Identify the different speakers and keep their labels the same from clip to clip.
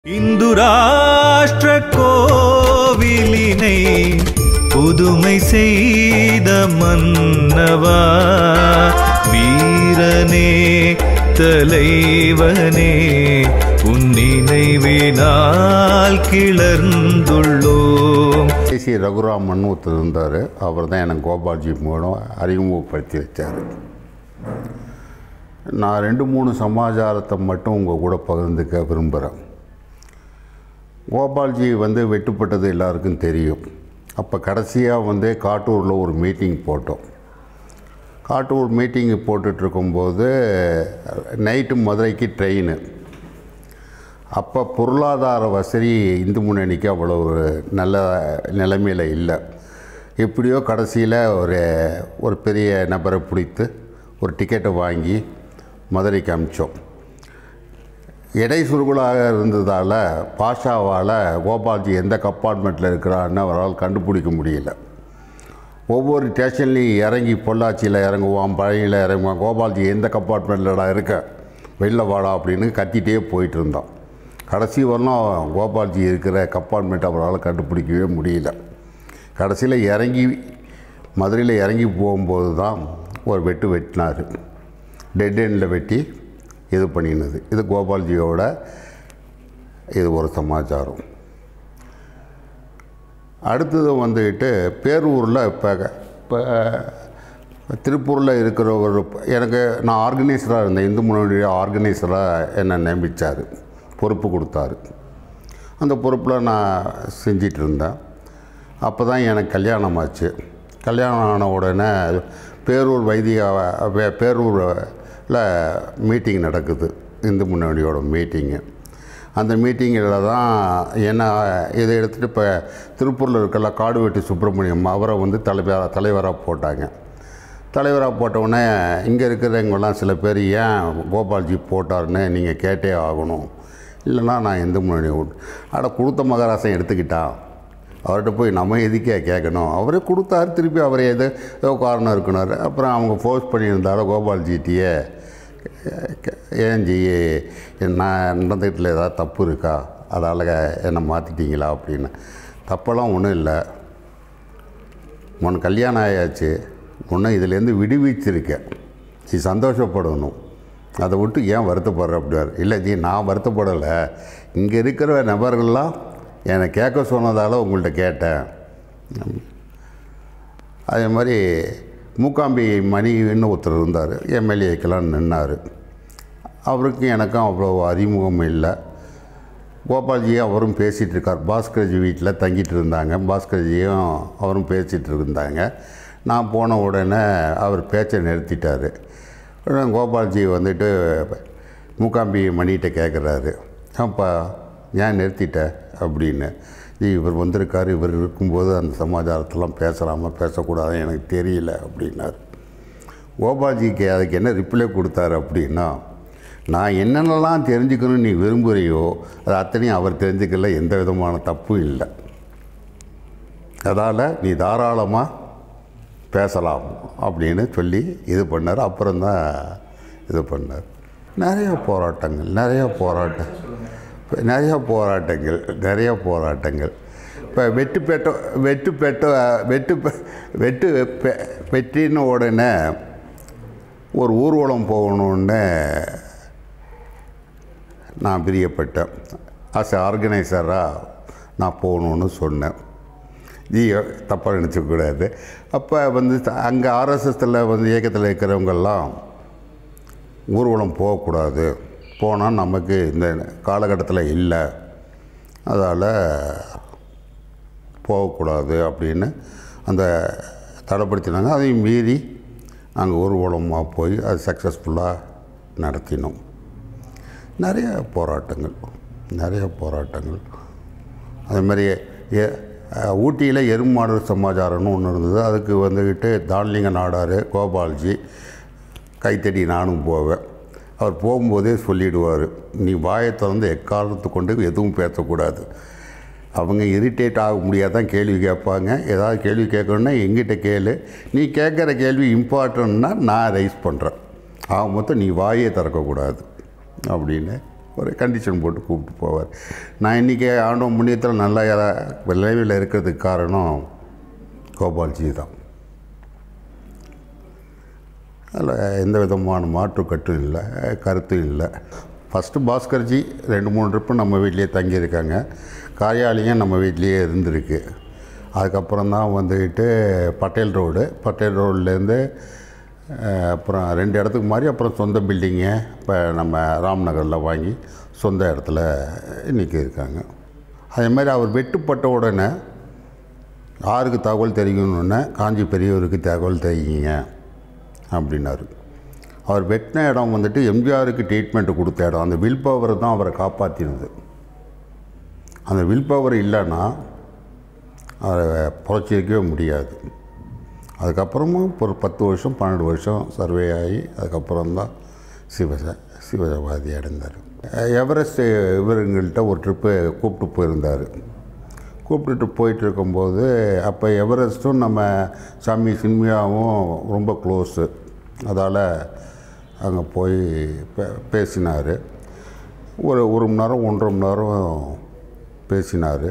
Speaker 1: இந்து ராஷ்டிர கோவிலினை புதுமை செய்த மன்னவா வீரனே தலைவனே உன் நினைவினால் கிளர்ந்துள்ளோம்
Speaker 2: சி ரகுராமன் ஒருத்தர் இருந்தார் அவர் தான் எனக்கு கோபால்ஜி மூலம் அறிமுகப்படுத்தி வச்சார் நான் ரெண்டு மூணு சமாச்சாரத்தை மட்டும் உங்கள் கூட பகிர்ந்துக்க விரும்புகிறேன் கோபால்ஜி வந்து வெட்டுப்பட்டது எல்லாருக்கும் தெரியும் அப்போ கடைசியாக வந்து காட்டூரில் ஒரு மீட்டிங் போட்டோம் காட்டூர் மீட்டிங் போட்டுட்டு இருக்கும்போது நைட்டு மதுரைக்கு ட்ரெயின் அப்போ பொருளாதார வசதி இந்து முன்னணிக்கு அவ்வளோ ஒரு நல்ல நிலைமையில் இல்லை எப்படியோ கடைசியில் ஒரு ஒரு பெரிய நபரை பிடித்து ஒரு டிக்கெட்டை வாங்கி மதுரைக்கு அமிச்சோம் எடை சுருகுலாக இருந்ததால் பாஷாவால் கோபால்ஜி எந்த கம்பார்ட்மெண்ட்டில் இருக்கிறான்னு அவரால் கண்டுபிடிக்க முடியல ஒவ்வொரு ஸ்டேஷன்லேயும் இறங்கி பொள்ளாச்சியில் இறங்குவான் பழனியில் இறங்குவான் கோபால்ஜி எந்த கம்பார்ட்மெண்ட்டில்டா இருக்க வெளில வாடா அப்படின்னு கத்திட்டே போயிட்டு இருந்தான் கடைசி வரலாம் கோபால்ஜி இருக்கிற கம்பார்ட்மெண்ட் அவரால் கண்டுபிடிக்கவே முடியல கடைசியில் இறங்கி மதுரையில் இறங்கி போகும்போது தான் ஒரு வெட்டு வெட்டினார் டெட் எண்டில் வெட்டி இது பண்ணினது இது கோபால்ஜியோட இது ஒரு சமாச்சாரம் அடுத்தது வந்துக்கிட்டு பேரூரில் இப்போ இப்போ திருப்பூரில் இருக்கிற ஒரு எனக்கு நான் ஆர்கனைசராக இருந்தேன் இந்து முன்னோடிய ஆர்கனைசராக என்னை நியமித்தார் பொறுப்பு கொடுத்தாரு அந்த பொறுப்பில் நான் செஞ்சிட்டு இருந்தேன் அப்போ தான் எனக்கு கல்யாணம் ஆச்சு கல்யாணம் ஆன உடனே பேரூர் வைத்திய வே- பேரூரில் மீட்டிங் நடக்குது இந்து முன்னோடியோட மீட்டிங்கு அந்த மீட்டிங்கில் தான் என்ன இதை எடுத்துகிட்டு இப்போ திருப்பூரில் இருக்கல காடுவெட்டி சுப்பிரமணியம் அவரை வந்து தலைவராக தலைவராக போட்டாங்க தலைவராக போட்டவுடனே இங்கே இருக்கிறவங்கெல்லாம் சில பேர் ஏன் கோபால்ஜி போட்டார்னு நீங்கள் கேட்டே ஆகணும் இல்லைன்னா நான் எந்த முன்னாடி அட கொடுத்த மகாராசன் எடுத்துக்கிட்டான் அவர்கிட்ட போய் நம்ம எதுக்கே கேட்கணும் அவரே கொடுத்தாரு திருப்பி அவரே எது ஏதோ காரணம் இருக்கணும் அப்புறம் அவங்க ஃபோர்ஸ் பண்ணியிருந்தாலும் கோபால்ஜிட்டியே ஏன் ஜி நான் நடந்துக்கிட்டில் ஏதாவது தப்பு இருக்கா அதால் என்னை மாற்றிட்டீங்களா அப்படின்னு தப்பெல்லாம் ஒன்றும் இல்லை உனக்கு கல்யாணம் ஆயாச்சு உன்னை இதுலேருந்து விடுவிச்சிருக்கேன் நீ சந்தோஷப்படணும் அதை விட்டு ஏன் வருத்தப்படுற அப்படின்னாரு இல்லை ஜி நான் வருத்தப்படலை இங்கே இருக்கிற நபர்கள்லாம் என்னை கேட்க சொன்னதால் உங்கள்கிட்ட கேட்டேன் அதே மாதிரி மூக்காம்பி மணின்னு ஒருத்தர் இருந்தார் எம்எல்ஏக்கெல்லாம் நின்னார் அவருக்கும் எனக்கும் அவ்வளோ அறிமுகம் இல்லை கோபால்ஜி அவரும் பேசிகிட்டு இருக்கார் பாஸ்கர்ஜி வீட்டில் தங்கிட்டு இருந்தாங்க பாஸ்கர்ஜியும் அவரும் பேசிகிட்டு இருந்தாங்க நான் போன உடனே அவர் பேச்சை நிறுத்திட்டார் உடனே கோபால்ஜி வந்துட்டு மூக்காம்பி மணிகிட்ட கேட்குறாரு அப்பா ஏன் நிறுத்திட்ட அப்படின்னு ஜி இவர் வந்திருக்காரு இவர் இருக்கும்போது அந்த சமாச்சாரத்தெல்லாம் பேசலாமா பேசக்கூடாது எனக்கு தெரியல அப்படின்னார் கோபால்ஜிக்கு அதுக்கு என்ன ரிப்ளை கொடுத்தாரு அப்படின்னா நான் என்னென்னலாம் தெரிஞ்சுக்கணும்னு நீ விரும்புகிறியோ அது அத்தனையும் அவர் தெரிஞ்சுக்கல எந்த விதமான தப்பும் இல்லை அதால் நீ தாராளமாக பேசலாம் அப்படின்னு சொல்லி இது பண்ணார் அப்புறம்தான் இது பண்ணார் நிறைய போராட்டங்கள் நிறைய போராட்டம் நிறைய போராட்டங்கள் நிறைய போராட்டங்கள் இப்போ வெட்டு பெட்ட வெட்டு பெட்ட வெட்டு பெ- வெட்டு பெ- வெற்றின உடனே ஒரு ஊர்வலம் போகணுன்னு நான் பிரியப்பட்டேன் ஆஸ் ஆர்கனைசராக நான் போகணுன்னு சொன்னேன் ஜி தப்பாக நினச்சக்கூடாது அப்போ வந்து அங்கே ஆர்எஸ்எஸ்ல வந்து இயக்கத்தில் இருக்கிறவங்கெல்லாம் ஊர்வலம் போகக்கூடாது போனால் நமக்கு இந்த காலகட்டத்தில் இல்லை அதால் போகக்கூடாது அப்படின்னு அந்த தடைப்படுத்தினாங்க அதையும் மீறி நாங்கள் ஊர்வலமாக போய் அது சக்ஸஸ்ஃபுல்லாக நடத்தினோம் நிறைய போராட்டங்கள் நிறைய போராட்டங்கள் அதே மாதிரி எ- அஹ், ஊட்டியில் எருமாடு சமாச்சாரம்னு ஒன்று இருந்தது அதுக்கு வந்துக்கிட்டு தான்லிங்க நாடார் கோபால்ஜி கைத்தடி நானும் போவேன் அவர் போகும்போதே சொல்லிடுவார் நீ வாயை திறந்து எக்காரணத்து கொண்டு எதுவும் பேசக்கூடாது அவங்க இரிட்டேட் ஆக முடியாதான் கேள்வி கேட்பாங்க ஏதாவது கேள்வி கேட்கணுன்னா எங்கிட்ட கேளு நீ கேட்குற கேள்வி இம்பார்ட்டன்னா நான் ரைஸ் பண்ணுறேன் ஆக மொத்தம் நீ வாயே திறக்கக்கூடாது அப்படின்னு ஒரு கண்டிஷன் போட்டு கூப்பிட்டு போவார் நான் இன்றைக்கி ஆண்டவன் புண்ணியத்தில் நல்ல விளைவில் இருக்கிறதுக்கு காரணம் கோபால்ஜி தான் அதில் எந்த விதமான மாற்று கட்டும் இல்லை கருத்தும் இல்லை ஃபஸ்ட்டு பாஸ்கர்ஜி ரெண்டு மூணு ட்ரிப்பு நம்ம வீட்லேயே தங்கியிருக்காங்க காரியாலயம் நம்ம வீட்லேயே இருந்திருக்கு அதுக்கப்புறம் தான் வந்துக்கிட்டு பட்டேல் ரோடு பட்டேல் ரோட்லேருந்து அப்புறம் ரெண்டு இடத்துக்கு மாறி அப்புறம் சொந்த பில்டிங்கை இப்போ நம்ம ராம்நகரில் வாங்கி சொந்த இடத்துல இன்றைக்கி இருக்காங்க அதே மாதிரி அவர் வெட்டுப்பட்ட உடனே யாருக்கு தகவல் தெரியும்னு காஞ்சி பெரியவருக்கு தகவல் தெரியுங்க அப்படின்னாரு அவர் வெட்டின இடம் வந்துட்டு எம்ஜிஆருக்கு ட்ரீட்மெண்ட் கொடுத்த இடம் அந்த வில் பவர் தான் அவரை காப்பாற்றினது அந்த வில் பவர் இல்லைன்னா அவரை புரட்சிக்கவே முடியாது அதுக்கப்புறமும் ஒரு பத்து வருஷம் பன்னெண்டு வருஷம் சர்வே ஆகி அதுக்கப்புறம் தான் சிவச சிவவாதி அடைந்தார் எவரெஸ்ட் இவருங்கள்ட்ட ஒரு ட்ரிப்பு கூப்பிட்டு போயிருந்தார் கூப்பிட்டுட்டு போயிட்டு இருக்கும்போது அப்போ எவரெஸ்ட்டும் நம்ம சாமி சின்மியாவும் ரொம்ப க்ளோஸு அதால் அங்கே போய் பே பேசினார் ஒரு ஒரு மணி நேரம் ஒன்றரை மணி நேரம் பேசினார்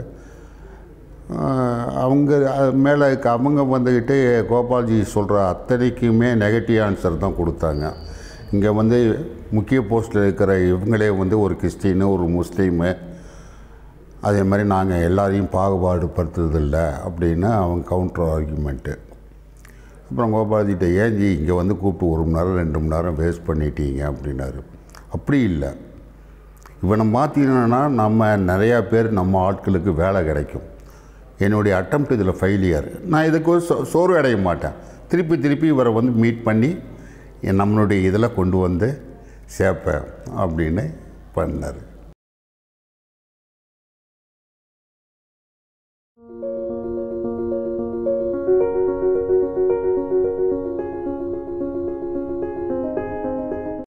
Speaker 2: அவங்க அது மேலே இருக்க அவங்க வந்துக்கிட்டு கோபால்ஜி சொல்கிற அத்தனைக்குமே நெகட்டிவ் ஆன்சர் தான் கொடுத்தாங்க இங்கே வந்து முக்கிய போஸ்ட்டில் இருக்கிற இவங்களே வந்து ஒரு கிறிஸ்டின்னு ஒரு முஸ்லீமு அதே மாதிரி நாங்கள் எல்லாரையும் பாகுபாடு படுத்துறதில்ல அப்படின்னு அவங்க கவுண்டர் ஆர்குமெண்ட்டு அப்புறம் கோபால்ஜிட்ட ஏன் ஜி இங்கே வந்து கூப்பிட்டு ஒரு மணி நேரம் ரெண்டு மணி நேரம் வேஸ்ட் பண்ணிட்டீங்க அப்படின்னாரு அப்படி இல்லை இவனை மாற்றினா நம்ம நிறையா பேர் நம்ம ஆட்களுக்கு வேலை கிடைக்கும் என்னுடைய அட்டம்ப்ட் இதில் ஃபெயிலியர் நான் இதுக்கு ஒரு சோ- சோர்வு அடைய மாட்டேன் திருப்பி திருப்பி இவரை வந்து மீட் பண்ணி என் நம்மளுடைய இதில் கொண்டு வந்து சேர்ப்பேன் அப்படின்னு பண்ணார்